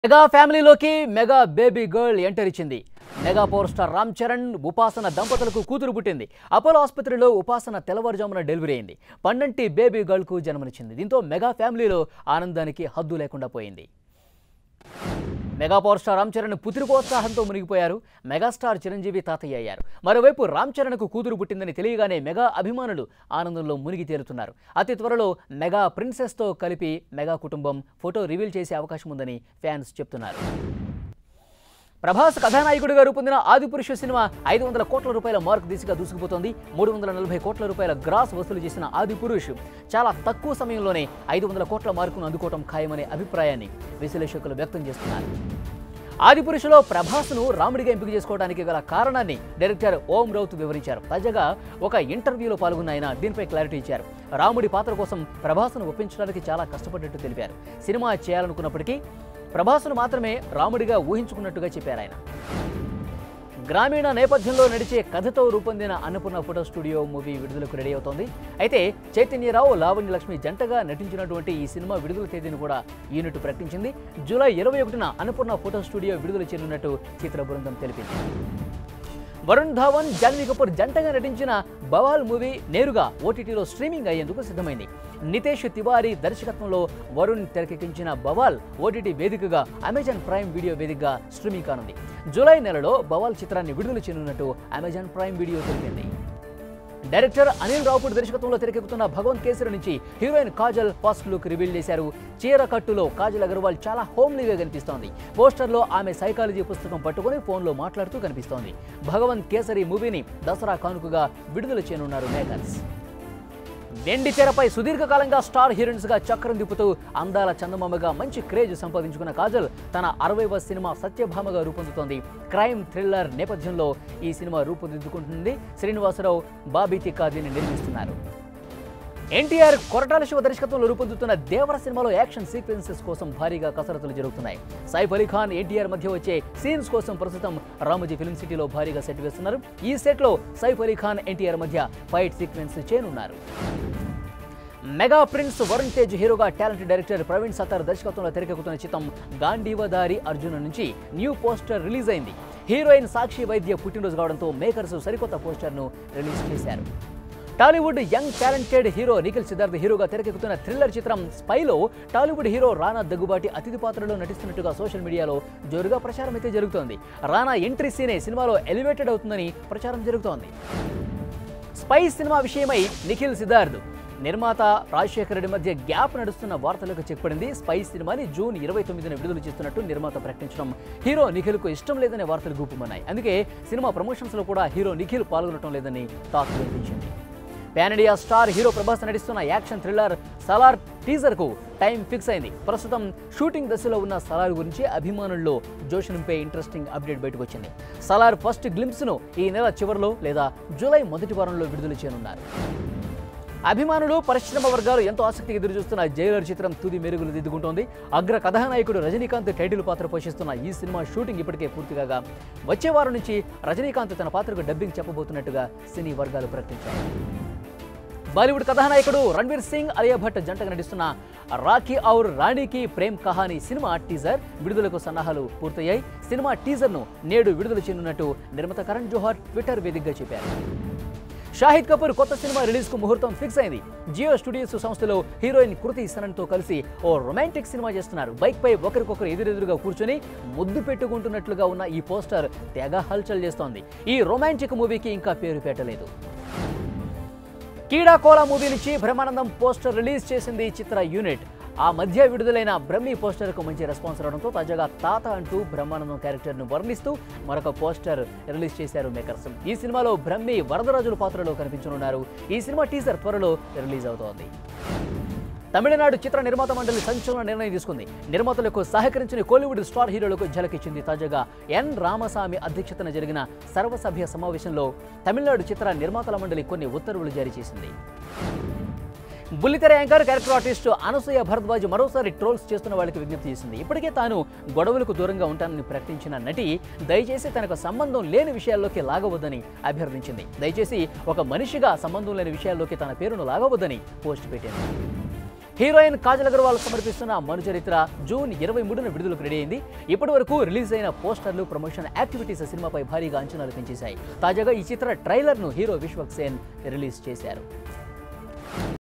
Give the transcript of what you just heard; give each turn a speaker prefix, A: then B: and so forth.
A: mega ఫ్యామిలీలోకి mega baby girl enter ఇచ్చింది mega power star Ram Charan Upasana దంపతులకు కూతురు పుట్టింది అపోలో ఆసుపత్రిలో ఉపాసన తెల్లవారుజామున డెలివరీ అయింది పండంటి బేబీ గర్ల్కు జన్మనిచ్చింది దీంతో మెగా ఫ్యామిలీలో ఆనందానికి హద్దు లేకుండా పోయింది mega power star Ram Charan పుత్రికోత్సాహంతో మునిగిపోయారు మెగాస్టార్ చిరంజీవి తాతయ్య అయ్యారు మరోవైపు రామ్ చరణ్కు కూతురు పుట్టిందని తెలియగానే మెగా అభిమానులు ఆనందంలో మునిగి తేలుతున్నారు అతి త్వరలో మెగా ప్రిన్సెస్తో కలిపి మెగా కుటుంబం ఫోటో రివీల్ చేసే అవకాశం ఉందని ఫ్యాన్స్ చెప్తున్నారు ప్రభాస్ కథానాయకుడిగా రూపొందిన ఆదిపురుష సినిమా ఐదు వందల కోట్ల రూపాయల మార్క్ దిశగా దూసుకుపోతోంది మూడు వందల నలభై కోట్ల రూపాయల గ్రాస్ వసూలు చేసిన ఆదిపురుష్ చాలా తక్కువ సమయంలోనే ఐదు వందల కోట్ల మార్కును అందుకోవడం ఖాయమనే అభిప్రాయాన్ని విశ్లేషకులు వ్యక్తం చేస్తున్నారు ఆదిపురుషులో ప్రభాస్ను రాముడిగా ఎంపిక చేసుకోవడానికి గల కారణాన్ని డైరెక్టర్ ఓం రౌత్ వివరించారు తాజాగా ఒక ఇంటర్వ్యూలో పాల్గొన్న ఆయన దీనిపై క్లారిటీ ఇచ్చారు రాముడి పాత్ర కోసం ప్రభాస్ను ఒప్పించడానికి చాలా కష్టపడ్డట్టు తెలిపారు సినిమా చేయాలనుకున్నప్పటికీ ప్రభాస్ను మాత్రమే రాముడిగా ఊహించుకున్నట్టుగా చెప్పారు ఆయన గ్రామీణ నేపథ్యంలో నడిచే కథతో రూపొందిన అన్నపూర్ణ ఫోటో స్టూడియో మూవీ విడుదలకు రెడీ అవుతోంది అయితే చైతన్యరావు లావణ్య లక్ష్మి జంటగా నటించినటువంటి ఈ సినిమా విడుదల తేదీని కూడా యూనిట్ ప్రకటించింది జూలై ఇరవై ఒకటిన అన్నపూర్ణ ఫోటో స్టూడియో విడుదల చేయనున్నట్టు చిత్ర బృందం తెలిపింది వరుణ్ ధావన్ జాన్వీ కపూర్ జంటగా నటించిన బవాల్ మూవీ నేరుగా ఓటీటీలో స్ట్రీమింగ్ అయ్యేందుకు సిద్ధమైంది నితేష్ తివారీ దర్శకత్వంలో వరుణ్ తెరకెక్కించిన బవాల్ ఓటీటీ వేదికగా అమెజాన్ ప్రైమ్ వీడియో వేదికగా స్ట్రీమింగ్ కానుంది జూలై నెలలో బవాల్ చిత్రాన్ని విడుదల చేయనున్నట్టు అమెజాన్ ప్రైమ్ వీడియో తెలిపింది డైరెక్టర్ అనిల్ రావుపూడి దర్శకత్వంలో తెరకెక్కుతున్న భగవంత్ కేసరి నుంచి heroine Kajal first look reveal చేశారు చీర కట్టులో కాజల్ అగర్వాల్ చాలా హోమ్లీగా కనిపిస్తోంది పోస్టర్లో ఆమె సైకాలజీ పుస్తకం పట్టుకుని ఫోన్లో మాట్లాడుతూ కనిపిస్తోంది భగవంత్ కేసరి మూవీని దసరా కానుకగా విడుదల చేయనున్నారు మేకర్స్ వెండి తెరపై సుదీర్ఘకాలంగా స్టార్ హీరోయిన్స్ గా చక్రం తిప్పుతూ అందాల చందమామగా మంచి క్రేజ్ సంపాదించుకున్న కాజల్ తన అరవైవ సినిమా సత్యభామగా రూపొందుతోంది క్రైమ్ థ్రిల్లర్ నేపథ్యంలో ఈ సినిమా రూపుదిద్దుకుంటుంది శ్రీనివాసరావు బాబీ తిక్కా దీన్ని నిర్మిస్తున్నారు ఎన్టీఆర్ కొరటాల శివ దర్శకత్వంలో రూపొందుతున్న దేవర సినిమాలో యాక్షన్ సీక్వెన్సెస్ కోసం భారీగా కసరత్తులు జరుగుతున్నాయి సైఫ్ అలీ ఖాన్ ఎన్టీఆర్ మధ్య వచ్చే సీన్స్ కోసం ప్రస్తుతం రామోజీ ఫిల్మ్ సిటీలో భారీగా సెట్ వేస్తున్నారు ఈ సెట్లో సైఫ్ అలీ ఖాన్ ఎన్టీఆర్ మధ్య ఫైట్ సీక్వెన్స్ చేయనున్నారు మెగా ప్రిన్స్ వరుణ్ తేజ్ హీరోగా టాలెంట్ డైరెక్టర్ ప్రవీణ్ సత్తార్ దర్శకత్వంలో తెరకెక్కుతున్న చిత్రం గాంధీవదారి అర్జున నుంచి న్యూ పోస్టర్ రిలీజ్ అయింది హీరోయిన్ సాక్షి వైద్య పుట్టినరోజు కావడంతో మేకర్స్ సరికొత్త పోస్టర్ను రిలీజ్ చేశారు Tollywood young talented hero Nikhil Siddharth హీరోగా తెరకెక్కుతున్న థ్రిల్లర్ చిత్రం స్పైలో టాలీవుడ్ హీరో రానా దగ్గుబాటి అతిథి పాత్రలో నటిస్తున్నట్టుగా సోషల్ మీడియాలో జోరుగా ప్రచారం అయితే జరుగుతోంది రానా ఎంట్రీ సీనే సినిమాలో ఎలివేటెడ్ అవుతుందని ప్రచారం జరుగుతోంది స్పై సినిమా విషయమై నిఖిల్ సిద్ధార్థ్ నిర్మాత రాజశేఖర రెడ్డి మధ్య గ్యాప్ నడుస్తున్న వార్తలకు చెక్కబడింది స్పై సినిమాని జూన్ ఇరవై తొమ్మిదిన విడుదల చేస్తున్నట్టు నిర్మాత ప్రకటించడం హీరో నిఖిల్కు ఇష్టం లేదనే వార్తలు గుప్పమన్నాయి అందుకే సినిమా ప్రమోషన్స్లో కూడా హీరో నిఖిల్ పాల్గొనడం లేదని టాక్ వినిపించింది pan India star hero Prabhas నటిస్తున్న యాక్షన్ థ్రిల్లర్ సలార్ టీజర్కు టైం ఫిక్స్ అయింది ప్రస్తుతం షూటింగ్ దశలో ఉన్న సలార్ గురించి అభిమానుల్లో జోష్ నింపే ఇంట్రెస్టింగ్ అప్డేట్ బయటకు వచ్చింది సలార్ ఫస్ట్ గ్లింప్స్ను ఈ నెల చివరిలో లేదా జూలై మొదటి వారంలో విడుదల చేయనున్నారు అభిమానులు పరిశ్రమ వర్గాలు ఎంతో ఆసక్తిగా ఎదురుచూస్తున్న జైలర్ చిత్రం తుది మెరుగులు దిద్దుకుంటోంది అగ్ర కథానాయకుడు రజనీకాంత్ టైటిల్ పాత్ర పోషిస్తున్న ఈ సినిమా షూటింగ్ ఇప్పటికే పూర్తి కాగా వచ్చే వారం నుంచి రజనీకాంత్ తన పాత్రకు డబ్బింగ్ చెప్పబోతున్నట్టుగా సినీ వర్గాలు ప్రకటించాయి బాలీవుడ్ కథానాయకుడు రణ్వీర్ సింగ్ అలియా భట్ జంటగా నటిస్తున్న రాఖీ ఔర్ రాణికి ప్రేమ్ కహానీ సినిమా టీజర్ విడుదలకు సన్నాహాలు పూర్తయ్యాయి సినిమా టీజర్ను నేడు విడుదల చేయనున్నట్టు నిర్మాత కరణ్ జోహార్ ట్విట్టర్ వేదికగా చెప్పారు షాహిద్ కపూర్ కొత్త సినిమా రిలీజ్ కు ముహూర్తం ఫిక్స్ అయింది జియో స్టూడియోస్ సంస్థలో హీరోయిన్ కృతి సనన్ తో కలిసి ఓ రొమాంటిక్ సినిమా చేస్తున్నారు బైక్ పై ఒకరికొకరు ఎదురెదురుగా కూర్చొని ముద్దు పెట్టుకుంటున్నట్లుగా ఉన్న ఈ పోస్టర్ తెగ హల్చల్ చేస్తోంది ఈ రొమాంటిక్ మూవీకి ఇంకా పేరు పెట్టలేదు కీడాకోలా మూవీ నుంచి బ్రహ్మానందం పోస్టర్ రిలీజ్ చేసింది ఈ చిత్ర యూనిట్ ఆ మధ్య విడుదలైన బ్రహ్మి పోస్టర్కు మంచి రెస్పాన్స్ రావడంతో తాజాగా తాత అంటూ బ్రహ్మానందం క్యారెక్టర్ను వర్ణిస్తూ మరొక పోస్టర్ రిలీజ్ చేశారు మేకర్స్ ఈ సినిమాలో బ్రహ్మి వరదరాజుల పాత్రలో కనిపించనున్నారు ఈ సినిమా టీజర్ త్వరలో రిలీజ్ అవుతోంది తమిళనాడు చిత్ర నిర్మాత మండలి సంచలన నిర్ణయం తీసుకుంది నిర్మాతలకు సహకరించిన కోలీవుడ్ స్టార్ హీరోలకు ఝలకిచ్చింది తాజాగా ఎన్ రామస్వామి అధ్యక్షతన జరిగిన సర్వసభ్య సమావేశంలో తమిళనాడు చిత్ర నిర్మాతల మండలి కొన్ని ఉత్తర్వులు జారీ చేసింది బుల్లితెర anchor character artist Anasuya Bharadwaj మరోసారి ట్రోల్స్ చేస్తున్న వాళ్ళకి విజ్ఞప్తి చేసింది ఇప్పటికే తాను గొడవలకు దూరంగా ఉంటానని ప్రకటించిన నటి దయచేసి తనకు సంబంధం లేని విషయాల్లోకి లాగవద్దని అభ్యర్థించింది దయచేసి ఒక మనిషిగా సంబంధం లేని విషయాల్లోకి తన పేరును లాగవద్దని పోస్ట్ పెట్టింది హీరోయిన్ కాజల్ అగర్వాల్ సమర్పిస్తున్న మను చరిత్ర జూన్ ఇరవై మూడున విడుదలకు రెడీ అయింది ఇప్పటి వరకు రిలీజ్ అయిన పోస్టర్లు ప్రమోషన్ యాక్టివిటీస్ సినిమాపై భారీగా అంచనాలు పెంచేశాయి తాజాగా ఈ చిత్ర ట్రైలర్ను హీరో విశ్వక్ సేన్ రిలీజ్ చేశారు